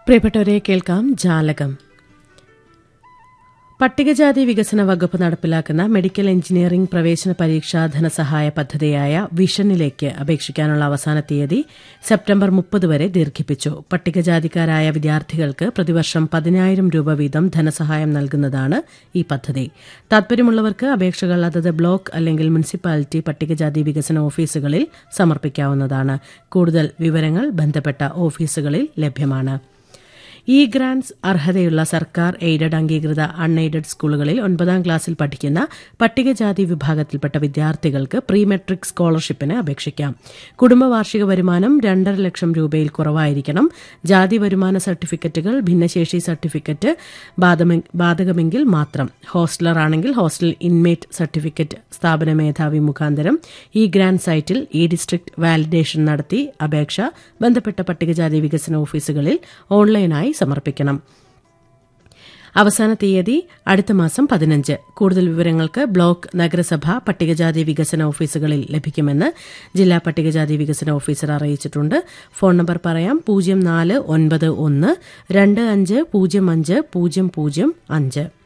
പ്രിയപ്പെട്ടവരെ കേൾക്കാം ജാലകം പട്ടികജാതി വികസന വകുപ്പ് നടപ്പിലാക്കുന്ന മെഡിക്കൽ എഞ്ചിനീയറിംഗ് പ്രവേശന പരീക്ഷാ ധനസഹായ പദ്ധതിയായ വിഷനിലേക്ക് അപേക്ഷിക്കാനുള്ള അവസാന തീയതി സെപ്റ്റംബർ മുപ്പത് വരെ ദീർഘിപ്പിച്ചു പട്ടികജാതിക്കാരായ വിദ്യാർത്ഥികൾക്ക് പ്രതിവർഷം പതിനായിരം രൂപ വീതം ധനസഹായം നൽകുന്നതാണ് ഈ പദ്ധതി താൽപര്യമുള്ളവർക്ക് അപേക്ഷകൾ അതത് ബ്ലോക്ക് അല്ലെങ്കിൽ മുനിസിപ്പാലിറ്റി പട്ടികജാതി വികസന ഓഫീസുകളിൽ സമർപ്പിക്കാവുന്നതാണ് കൂടുതൽ വിവരങ്ങൾ ബന്ധപ്പെട്ട ഓഫീസുകളിൽ ലഭ്യമാണ് ഇ ഗ്രാന്റ്സ് അർഹതയുള്ള സർക്കാർ എയ്ഡഡ് അംഗീകൃത അൺഎയ്ഡഡ് സ്കൂളുകളിൽ ഒൻപതാം ക്ലാസ്സിൽ പഠിക്കുന്ന പട്ടികജാതി വിഭാഗത്തിൽപ്പെട്ട വിദ്യാർത്ഥികൾക്ക് പ്രീ മെട്രിക് സ്കോളർഷിപ്പിന് അപേക്ഷിക്കാം കുടുംബ വാർഷിക വരുമാനം രണ്ടര ലക്ഷം രൂപയിൽ കുറവായിരിക്കണം ജാതി വരുമാന സർട്ടിഫിക്കറ്റുകൾ ഭിന്നശേഷി സർട്ടിഫിക്കറ്റ് ബാധമെ- ബാധകമെങ്കിൽ മാത്രം ഹോസ്റ്റലർ ആണെങ്കിൽ ഹോസ്റ്റൽ ഇൻമേറ്റ് സർട്ടിഫിക്കറ്റ് സ്ഥാപന മേധാവി മുഖാന്തരം ഈ ഗ്രാന്റ് സൈറ്റിൽ ഈ ഡിസ്ട്രിക്ട് വാലിഡേഷൻ നടത്തി അപേക്ഷ ബന്ധപ്പെട്ട പട്ടികജാതി വികസന ഓഫീസുകളിൽ ഓൺലൈനായി സമർപ്പിക്കണം അവസാന തീയതി അടുത്ത മാസം പതിനഞ്ച് കൂടുതൽ വിവരങ്ങൾക്ക് ബ്ലോക്ക് നഗരസഭ പട്ടികജാതി വികസന ഓഫീസുകളിൽ ലഭിക്കുമെന്ന് ജില്ലാ പട്ടികജാതി വികസന ഓഫീസർ അറിയിച്ചിട്ടുണ്ട് ഫോൺ നമ്പർ പറയാം പൂജ്യം നാല് ഒൻപത് ഒന്ന് രണ്ട് അഞ്ച് പൂജ്യം അഞ്ച് പൂജ്യം പൂജ്യം അഞ്ച്